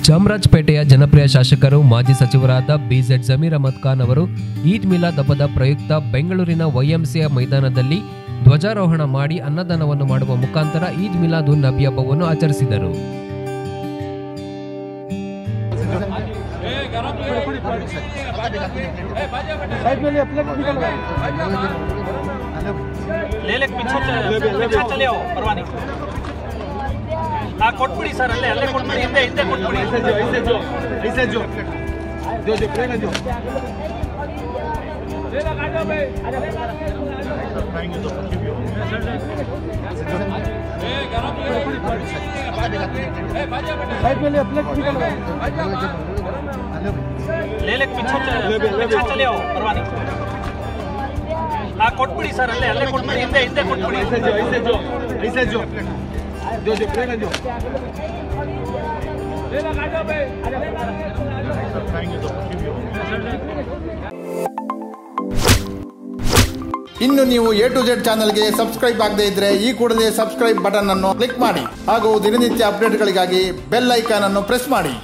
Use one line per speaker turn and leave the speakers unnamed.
ಚಾಮರಾಜಪೇಟೆಯ ಜನಪ್ರಿಯ ಶಾಸಕರು ಮಾಜಿ ಸಚಿವರಾದ ಬಿಜೆಡ್ ಜಮೀರ್ ಅಹಮದ್ ಖಾನ್ ಅವರು ಈದ್ ಮಿಲಾದ್ ಹಬ್ಬದ ಪ್ರಯುಕ್ತ ಬೆಂಗಳೂರಿನ ವೈಎಂಸಿಯ ಮೈದಾನದಲ್ಲಿ ಧ್ವಜಾರೋಹಣ ಮಾಡಿ ಅನ್ನದಾನವನ್ನು ಮಾಡುವ ಮುಖಾಂತರ ಈದ್ ಮಿಲಾದ್ ಉನ್ ನಬಿ ಹಬ್ಬವನ್ನು ಆಚರಿಸಿದರು
ले ले पीछे चले पीछे चले आओ परवाह नहीं ಆ ಕೊಟ್ಬಿಡಿ ಸರ್ ಅಲ್ಲೇ ಅಲ್ಲೇ ಕೊಟ್ಬಿಡಿ ಹಿಂದೆ ಹಿಂದೆ ಕೊಟ್ಬಿಡಿ
ऐसे जो जो जो प्लेगा जो
ले ले पीछे चले पीछे चले आओ परवाह नहीं ಆ ಕೊಟ್ಬಿಡಿ ಸರ್ ಅಲ್ಲೇ ಅಲ್ಲೇ ಕೊಟ್ಬಿಡಿ ಹಿಂದೆ ಹಿಂದೆ ಕೊಟ್ಬಿಡಿ
ऐसे जो ऐसे जो ऐसे जो जो जो प्लेगा जो
ಇನ್ನು ನೀವು ಎ ಟು ಜೆಡ್ ಚಾನಲ್ಗೆ ಸಬ್ಸ್ಕ್ರೈಬ್ ಆಗದೇ ಇದ್ರೆ ಈ ಕೂಡಲೇ ಸಬ್ಸ್ಕ್ರೈಬ್ ಬಟನ್ ಅನ್ನು ಕ್ಲಿಕ್ ಮಾಡಿ ಹಾಗೂ ದಿನನಿತ್ಯ ಅಪ್ಡೇಟ್ಗಳಿಗಾಗಿ ಬೆಲ್ ಐಕಾನ್ ಅನ್ನು ಪ್ರೆಸ್ ಮಾಡಿ